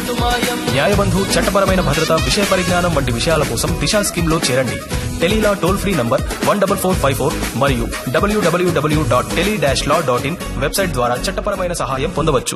న్యాయబంధు చట్టపరమైన భద్రత విషయ పరిజ్ఞానం వంటి విషయాల కోసం దిశా స్కీమ్ లో చేరండి tele law toll free number one double four five four మరియు W W W dot tele dash law dot in website ద్వారా చట్టపరమైన సహాయం పొందవచ్చు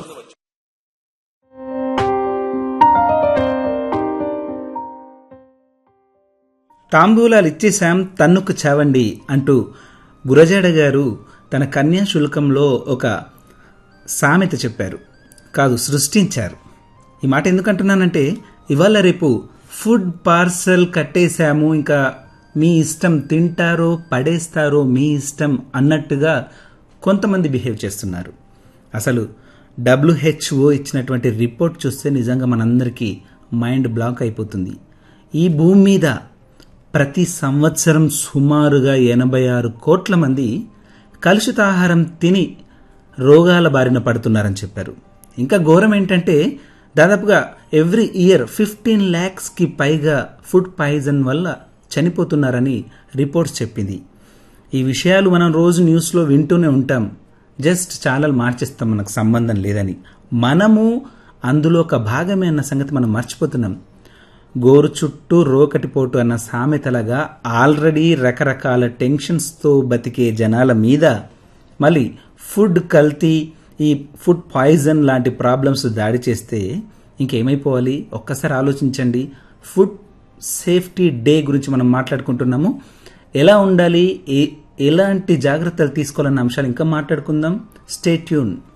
తాంబూలాలు ఇచ్చేశాం తన్నుకు చావండి అంటూ గురజాడ గారు తన కన్యాశుల్కంలో ఒక సామెత చెప్పారు కాదు సృష్టించారు ఈ మాట ఎందుకంటున్నానంటే ఇవాళ రేపు ఫుడ్ పార్సల్ కట్టేశాము ఇంకా మీ ఇష్టం తింటారో పడేస్తారో మీ ఇష్టం అన్నట్టుగా కొంతమంది బిహేవ్ చేస్తున్నారు అసలు డబ్ల్యూహెచ్ఓ ఇచ్చినటువంటి రిపోర్ట్ చూస్తే నిజంగా మనందరికీ మైండ్ బ్లాక్ అయిపోతుంది ఈ భూమి మీద ప్రతి సంవత్సరం సుమారుగా ఎనభై ఆరు కోట్ల మంది కలుషిత ఆహారం తిని రోగాల బారిన పడుతున్నారని చెప్పారు ఇంకా ఘోరం ఏంటంటే దాదాపుగా ఎవ్రీ ఇయర్ ఫిఫ్టీన్ ల్యాక్స్కి పైగా ఫుడ్ పాయిజన్ వల్ల చనిపోతున్నారని రిపోర్ట్స్ చెప్పింది ఈ విషయాలు మనం రోజు న్యూస్లో వింటూనే ఉంటాం జస్ట్ ఛానల్ మార్చేస్తాం మనకు సంబంధం లేదని మనము అందులో ఒక భాగమే అన్న సంగతి మనం మర్చిపోతున్నాం గోరు చుట్టూ రోకటిపోటు అన్న సామెతలాగా ఆల్రెడీ రకరకాల టెన్షన్స్తో బతికే జనాల మీద మళ్ళీ ఫుడ్ కల్తీ ఈ ఫుడ్ పాయిజన్ లాంటి ప్రాబ్లమ్స్ దాడి చేస్తే ఇంకేమైపోవాలి ఒక్కసారి ఆలోచించండి ఫుడ్ సేఫ్టీ డే గురించి మనం మాట్లాడుకుంటున్నాము ఎలా ఉండాలి ఏ ఎలాంటి జాగ్రత్తలు తీసుకోవాలన్న అంశాలు ఇంకా మాట్లాడుకుందాం స్టే ట్యూన్